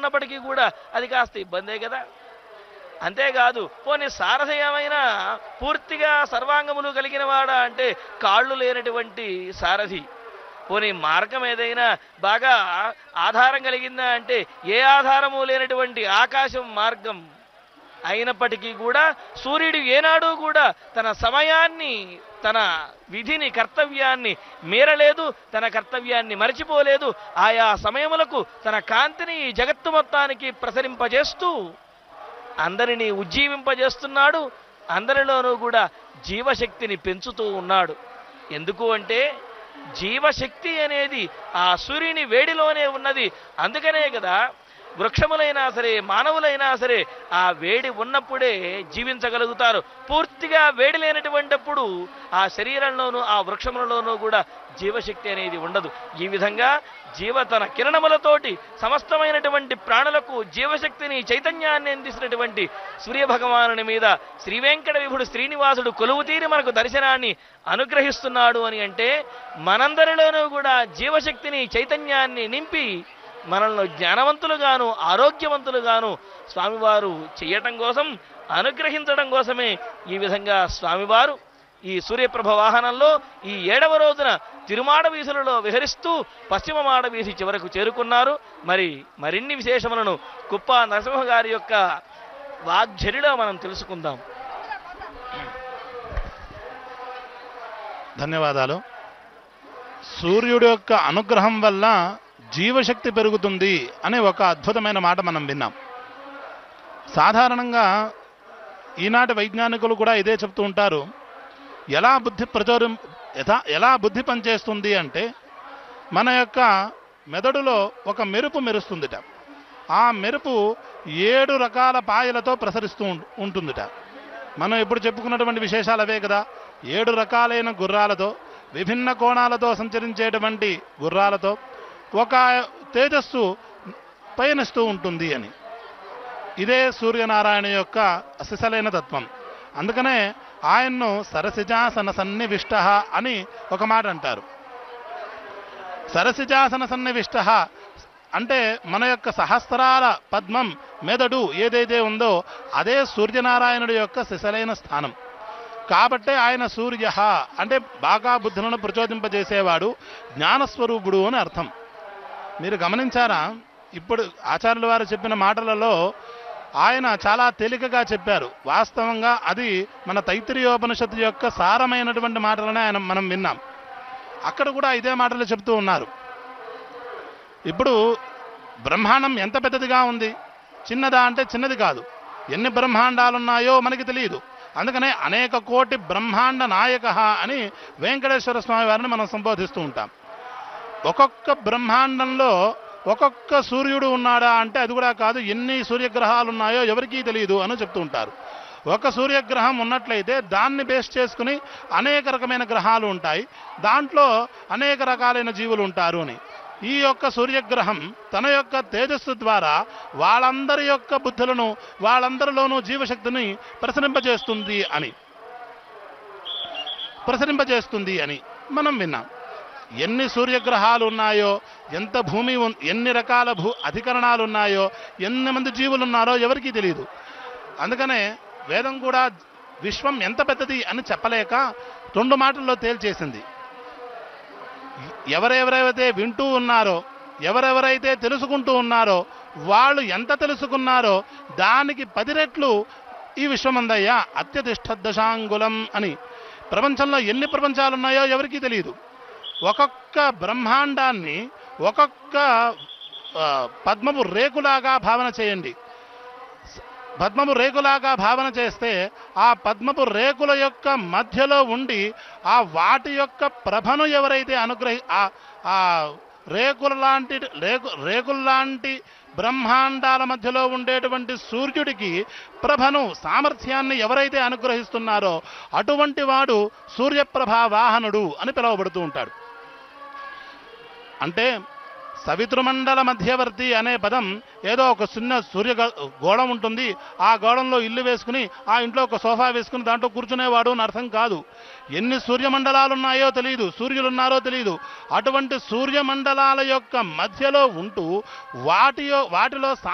ఉన్నప్పటికీ కూడా అది కాస్త ఇబ్బందే కదా అంతేకాదు పోనీ సారథి ఏమైనా పూర్తిగా సర్వాంగములు కలిగిన వాడా అంటే కాళ్ళు లేనటువంటి సారథి పోనీ మార్గం ఏదైనా బాగా ఆధారం కలిగిందా అంటే ఏ ఆధారము లేనటువంటి ఆకాశం మార్గం అయినప్పటికీ కూడా సూర్యుడు ఏనాడు కూడా తన సమయాన్ని తన విధిని కర్తవ్యాన్ని మీరలేదు తన కర్తవ్యాన్ని మరచిపోలేదు ఆయా సమయములకు తన కాంతిని ఈ జగత్తు మొత్తానికి ప్రసరింపజేస్తూ అందరినీ ఉజ్జీవింపజేస్తున్నాడు అందరిలోనూ కూడా జీవశక్తిని పెంచుతూ ఉన్నాడు ఎందుకు అంటే జీవశక్తి అనేది ఆ సూర్యుని వేడిలోనే ఉన్నది అందుకనే కదా వృక్షములైనా సరే మానవులైనా సరే ఆ వేడి ఉన్నప్పుడే జీవించగలుగుతారు పూర్తిగా వేడి లేనటువంటిప్పుడు ఆ శరీరంలోనూ ఆ వృక్షములలోనూ కూడా జీవశక్తి అనేది ఉండదు ఈ విధంగా జీవ తన కిరణములతోటి సమస్తమైనటువంటి ప్రాణులకు జీవశక్తిని చైతన్యాన్ని అందిస్తున్నటువంటి సూర్యభగవానుని మీద శ్రీ వెంకట విభుడు శ్రీనివాసుడు కొలువు తీరి మనకు దర్శనాన్ని అనుగ్రహిస్తున్నాడు అని అంటే మనందరిలోనూ కూడా జీవశక్తిని చైతన్యాన్ని నింపి మనల్ని జ్ఞానవంతులుగాను ఆరోగ్యవంతులుగాను స్వామివారు చేయటం కోసం అనుగ్రహించడం కోసమే ఈ విధంగా స్వామివారు ఈ సూర్యప్రభ వాహనంలో ఈ ఏడవ రోజున తిరుమాడ వీధులలో విహరిస్తూ పశ్చిమ మాడ వీధి చివరకు చేరుకున్నారు మరి మరిన్ని విశేషములను కుప్ప నరసింహ గారి యొక్క వాగ్ఝరిలో మనం తెలుసుకుందాం ధన్యవాదాలు సూర్యుడి యొక్క అనుగ్రహం వల్ల జీవశక్తి పెరుగుతుంది అనే ఒక అద్భుతమైన మాట మనం విన్నాం సాధారణంగా ఈనాటి వైజ్ఞానికులు కూడా ఇదే చెప్తూ ఉంటారు ఎలా బుద్ధి ప్రచోరం యథా ఎలా బుద్ధి పనిచేస్తుంది అంటే మన యొక్క మెదడులో ఒక మెరుపు మెరుస్తుందిట ఆ మెరుపు ఏడు రకాల పాయలతో ప్రసరిస్తూ ఉం- ఉంటుందిట మనం ఇప్పుడు చెప్పుకున్నటువంటి విశేషాలు అవే కదా ఏడు రకాలైన గుర్రాలతో విభిన్న కోణాలతో సంచరించేటువంటి గుర్రాలతో ఒక తేజస్సు పయనిస్తూ ఉంటుంది అని ఇదే సూర్యనారాయణ యొక్క అసిసలైన తత్వం అందుకనే ఆయన్ను సరసిజాసన సన్నివిష్ట అని ఒక మాట అంటారు సరసిజాసన సన్నివిష్ట అంటే మన యొక్క సహస్రాల పద్మం మెదడు ఏదైతే ఉందో అదే సూర్యనారాయణుడి యొక్క సిసలైన స్థానం కాబట్టే ఆయన సూర్య అంటే బాగా బుద్ధులను ప్రచోదింపజేసేవాడు జ్ఞానస్వరూపుడు అని అర్థం మీరు గమనించారా ఇప్పుడు ఆచార్యుల వారు చెప్పిన మాటలలో ఆయన చాలా తేలికగా చెప్పారు వాస్తవంగా అది మన తైత్తిరీయోపనిషత్తు యొక్క సారమైనటువంటి మాటలనే ఆయన మనం విన్నాం అక్కడ కూడా ఇదే మాటలు చెప్తూ ఉన్నారు ఇప్పుడు బ్రహ్మాండం ఎంత పెద్దదిగా ఉంది చిన్నదా అంటే చిన్నది కాదు ఎన్ని బ్రహ్మాండాలు ఉన్నాయో మనకి తెలియదు అందుకనే అనేక కోటి బ్రహ్మాండ నాయక అని వెంకటేశ్వర స్వామి వారిని మనం సంబోధిస్తూ ఉంటాం ఒక్కొక్క బ్రహ్మాండంలో ఒక్కొక్క సూర్యుడు ఉన్నాడా అంటే అది కూడా కాదు ఎన్ని సూర్యగ్రహాలు ఉన్నాయో ఎవరికీ తెలియదు అని చెప్తూ ఉంటారు ఒక సూర్యగ్రహం ఉన్నట్లయితే దాన్ని బేస్ చేసుకుని అనేక రకమైన గ్రహాలు ఉంటాయి దాంట్లో అనేక రకాలైన జీవులు ఉంటారు అని ఈ యొక్క సూర్యగ్రహం తన యొక్క తేజస్సు ద్వారా వాళ్ళందరి యొక్క బుద్ధులను వాళ్ళందరిలోనూ జీవశక్తిని ప్రసరింపజేస్తుంది అని ప్రసరింపజేస్తుంది అని మనం విన్నాం ఎన్ని సూర్యగ్రహాలు ఉన్నాయో ఎంత భూమి ఉన్- ఎన్ని రకాల భూ అధికరణాలు ఉన్నాయో ఎన్ని మంది జీవులు ఉన్నారో ఎవరికీ తెలియదు అందుకనే వేదం కూడా విశ్వం ఎంత పెద్దది అని చెప్పలేక రెండు మాటల్లో తేల్చేసింది ఎవరెవరైతే వింటూ ఉన్నారో ఎవరెవరైతే తెలుసుకుంటూ ఉన్నారో వాళ్ళు ఎంత తెలుసుకున్నారో దానికి పది రెట్లు ఈ విశ్వమందయ్య అత్యతిష్ట దశాంగులం అని ప్రపంచంలో ఎన్ని ప్రపంచాలు ఉన్నాయో ఎవరికీ తెలియదు ఒక్కొక్క బ్రహ్మాండాన్ని ఒక్కొక్క ఆ, పద్మపు రేకులాగా భావన చేయండి పద్మపు రేకులాగా భావన చేస్తే ఆ పద్మపు రేకుల యొక్క మధ్యలో ఉండి ఆ వాటి యొక్క ప్రభను ఎవరైతే అనుగ్రహి ఆ- ఆ రేకుల లాంటి రేకు రేకుల లాంటి బ్రహ్మాండాల మధ్యలో ఉండేటువంటి సూర్యుడికి ప్రభను సామర్థ్యాన్ని ఎవరైతే అనుగ్రహిస్తున్నారో అటువంటి వాడు సూర్యప్రభా వాహనుడు అని పిలువబడుతూ ఉంటాడు అంటే సవితృమండల మధ్యవర్తి అనే పదం ఏదో ఒక చిన్న సూర్య గ- గోడ ఉంటుంది ఆ గోడంలో ఇల్లు వేసుకుని ఆ ఇంట్లో ఒక సోఫా వేసుకుని దాంట్లో కూర్చునేవాడు అని అర్థం కాదు ఎన్ని సూర్యమండలాలు ఉన్నాయో తెలియదు సూర్యులు ఉన్నారో తెలియదు అటువంటి సూర్యమండలాల యొక్క మధ్యలో ఉంటూ వాటి యొ- వాటిలో